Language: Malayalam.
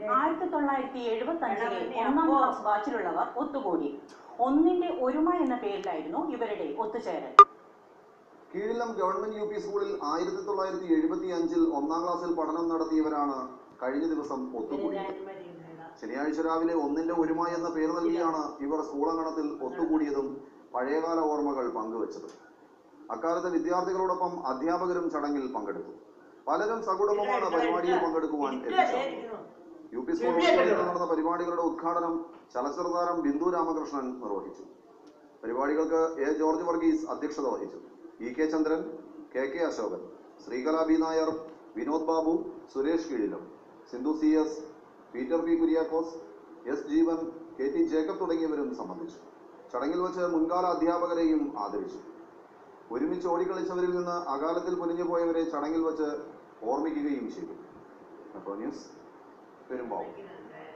ആയിരത്തി തൊള്ളായിരത്തി എഴുപത്തി അഞ്ചിലെ ഒന്നാം ക്ലാസ് ബാച്ചിലുള്ളവർ ഒത്തുകൂടി ഒന്നിന്റെ ഒരുമ എന്ന പേരിലായിരുന്നു ഇവരുടെ ഒത്തുചേരൽ കീഴിലം ഗവൺമെന്റ് യു പി സ്കൂളിൽ ആയിരത്തി തൊള്ളായിരത്തി എഴുപത്തി അഞ്ചിൽ ഒന്നാം ക്ലാസ്സിൽ പഠനം നടത്തിയവരാണ് കഴിഞ്ഞ ദിവസം ഒത്തുകൂടിയത് ശനിയാഴ്ച രാവിലെ ഒന്നിന്റെ ഒരുമ എന്ന പേര് നൽകിയാണ് ഇവർ സ്കൂളങ്കണത്തിൽ ഒത്തുകൂടിയതും പഴയകാല ഓർമ്മകൾ പങ്കുവച്ചത് അക്കാലത്ത് വിദ്യാർത്ഥികളോടൊപ്പം അധ്യാപകരും ചടങ്ങിൽ പങ്കെടുത്തു പലരും സകുടുംബമാണ് പരിപാടിയിൽ പങ്കെടുക്കുവാൻ എത്തിച്ചത് യു പി സ്കൂൾ ഓഡിറ്റോറിയത്തിൽ നടന്ന പരിപാടികളുടെ ഉദ്ഘാടനം ചലച്ചിത്ര താരം ബിന്ദു രാമകൃഷ്ണൻ നിർവഹിച്ചു പരിപാടികൾക്ക് എ ജോർജ് വർഗീസ് അധ്യക്ഷത വഹിച്ചു E K Chandran K K Ashokan Sreekala B Nair Vinod Babu Suresh കീഴിലും Sindhu C S Peter P Kuriakose S Jeevan K T Jacob തുടങ്ങിയവരും സംബന്ധിച്ചു ചടങ്ങിൽ വെച്ച് മുൻകാല അധ്യാപകരെയും ആദരിച്ചു ഒരുമിച്ച് ഓടിക്കളിച്ചവരിൽ നിന്ന് അകാലത്തിൽ പൊലിഞ്ഞു പോയവരെ ചടങ്ങിൽ വെച്ച് ഓർമ്മിക്കുകയും ചെയ്തു അപ്പോൾ ന്യൂസ് പെരുമ്പാവൂർ